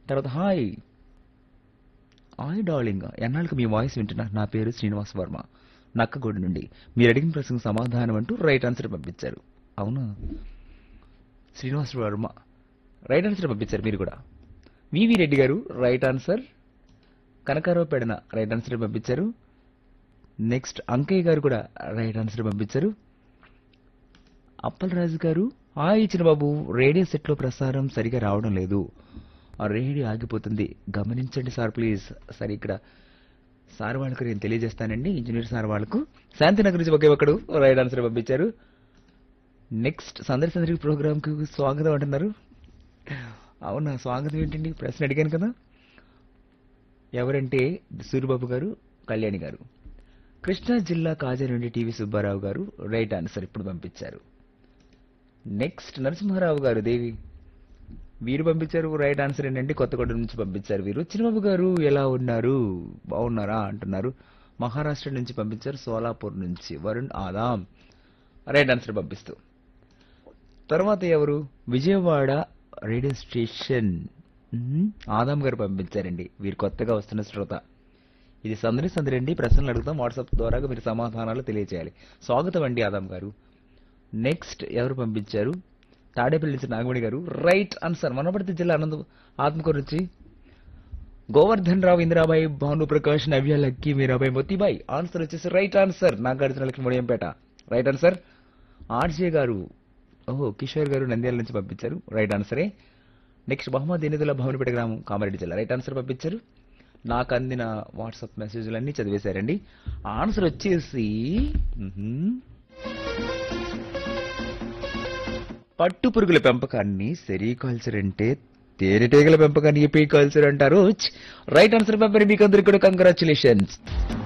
తర్వాత hi hi darling ఎన్నాళ్ళకి మీ voice వింటున్నా నా పేరు శ్రీనివాస్ వర్మ నక్కగూడి నుండి మీరు అడిగిన ప్రశ్నకు సమాధానం అంటూ రైట్ ఆన్సర్ పంపించారు అవునా శ్రీనివాస్ వర్మ రైట్ ఆన్సర్ పంపించారు మీరు కూడా వివి రెడ్డి గారు right answer Kanakarao Pedana right answer పంపించారు నెక్స్ట్ అంకయ్య గారు కూడా రైట్ ఆన్సర్ పంపించారు అప్పలరాజు గారు ఆ ఇచ్చిన బాబు రేడియో సెట్లో ప్రసారం సరిగా రావడం లేదు ఆ రేడియో ఆగిపోతుంది గమనించండి సార్ ప్లీజ్ సరే ఇక్కడ సార్ వాళ్ళకు నేను తెలియజేస్తానండి ఇంజనీర్ సార్ వాళ్ళకు శాంతినగర్ నుంచి ఒకే ఒక్కడు రైట్ ఆన్సర్ పంపించారు నెక్స్ట్ సందడి సందడి ప్రోగ్రామ్కి స్వాగతం అంటున్నారు అవునా స్వాగతం ఏంటండి ప్రశ్న అడిగాను కదా ఎవరంటే సూరిబాబు గారు కళ్యాణి గారు కృష్ణా జిల్లా కాజా నుండి టీవీ సుబ్బారావు గారు రైట్ ఆన్సర్ ఇప్పుడు పంపించారు నెక్స్ట్ నరసింహారావు గారు దేవి వీరు పంపించారు రైట్ ఆన్సర్ ఏంటంటే కొత్తగూడ నుంచి పంపించారు వీరు చిన్నబాబు గారు ఎలా ఉన్నారు బాగున్నారా అంటున్నారు మహారాష్ట్ర నుంచి పంపించారు సోలాపూర్ నుంచి వరుణ్ ఆదాం రైట్ ఆన్సర్ పంపిస్తూ తర్వాత ఎవరు విజయవాడ రేడియో స్టేషన్ మ్మ్. ఆదాం గారు పంపించారండి వీరు కొత్తగా వస్తున్న శ్రోత ఇది సందడి సందడి అండి ప్రశ్నలు అడుగుతాం వాట్సాప్ ద్వారా మీరు సమాధానాలు తెలియజేయాలి స్వాగతం అండి ఆదాం గారు నెక్స్ట్ ఎవరు పంపించారు తాడేపల్లి నుంచి నాగమణి గారు రైట్ ఆన్సర్ వనపర్తి జిల్లా ఆనంద ఆత్మకూరు నుంచి గోవర్ధన్ రావు ఇందిరాబాయి భాను ప్రకాష్ నవ్య లక్కీ మీరాబాయి మొత్తిబాయి ఆన్సర్ వచ్చేసి right answer Nagarjuna Lakshmi Mudiyampeta right answer RJ గారు ఓహో కిషోర్ గారు నంద్యాల నుంచి పంపించారు రైట్ ఆన్సరే నెక్స్ట్ మహమ్మద్ ఎనిదుల భవనపేట గ్రామం కామారెడ్డి జిల్లా రైట్ ఆన్సర్ పంపించారు నాకు అందిన వాట్సాప్ మెసేజ్లన్నీ చదివేశారండి ఆన్సర్ వచ్చేసి మ్హూ. పట్టు పురుగుల పెంపకాన్ని సెరికల్చర్ అంటే తేనెటీగల పెంపకాన్ని ఎపికల్చర్ అంటారు ఛ్! రైట్ ఆన్సర్ పంపని మీకు అందరికి కూడా కంగ్రాచులేషన్స్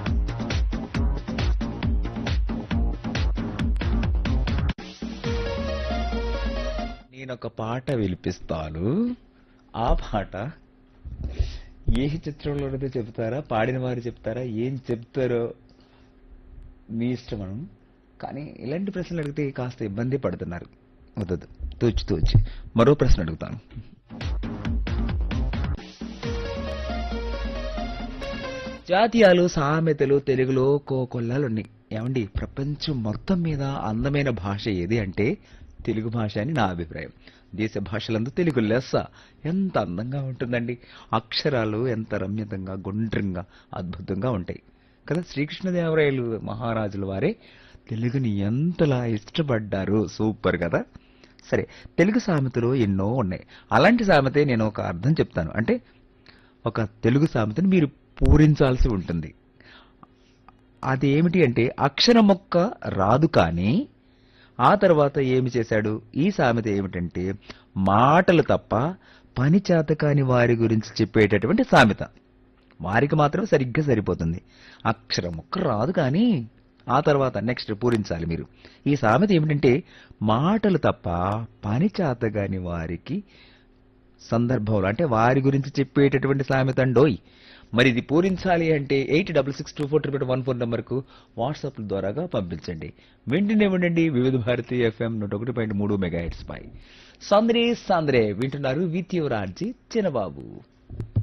నేను ఒక పాట వినిపిస్తాను ఆ పాట ఏ చిత్రంలోనదో చెప్తారా పాడిన వారు చెప్తారా ఏం చెప్తారో మీ ఇష్టం మనం కానీ ఇలాంటి ప్రశ్నలు అడిగితే కాస్త ఇబ్బంది పడుతున్నారు వద్దదు తూచి తూచి మరో ప్రశ్న అడుగుతాను జాతీయాలు సామెతలు తెలుగులో కోకొల్లాలు ఉన్నాయి ఏమండి ప్రపంచం మొత్తం మీద అందమైన భాష ఏది అంటే తెలుగు భాష అని నా అభిప్రాయం దేశ భాషలందు తెలుగు లెస్స ఎంత అందంగా ఉంటుందండి అక్షరాలు ఎంత రమ్యతంగా గుండ్రంగా అద్భుతంగా ఉంటాయి కదా శ్రీకృష్ణదేవరాయలు మహారాజుల వారే తెలుగుని ఎంతలా ఇష్టపడ్డారు సూపర్ కదా సరే తెలుగు సామెతలు ఎన్నో ఉన్నాయి అలాంటి సామెతే నేను ఒక అర్థం చెప్తాను అంటే ఒక తెలుగు సామెతని మీరు పూరించాల్సి ఉంటుంది అది ఏమిటి అంటే అక్షరం మొక్క రాదు కానీ ఆ తర్వాత ఏమి చేశాడు ఈ సామెత ఏమిటంటే మాటలు తప్ప పని చేత కాని వారి గురించి చెప్పేటటువంటి సామెత వారికి మాత్రం సరిగ్గా సరిపోతుంది అక్షరం మొక్క రాదు కానీ ఆ తర్వాత నెక్స్ట్ పూరించాలి మీరు ఈ సామెత ఏమిటంటే మాటలు తప్ప పని చేతగాని వారికి సందర్భంలో అంటే వారి గురించి చెప్పేటటువంటి సామెత అండోయ్ మరి ఇది పూరించాలి అంటే eight double six two four triple one four నెంబర్కు వాట్సాప్ ద్వారాగా పంపించండి వింటూనే ఉండండి వివిధ భారతి ఎఫ్ఎం నూట ఒకటి పాయింట్ మూడు మెగా హెడ్స్ పై సంద్రే సంద్రే వింటున్నారు విత్ యువరాజీ చిన్నబాబు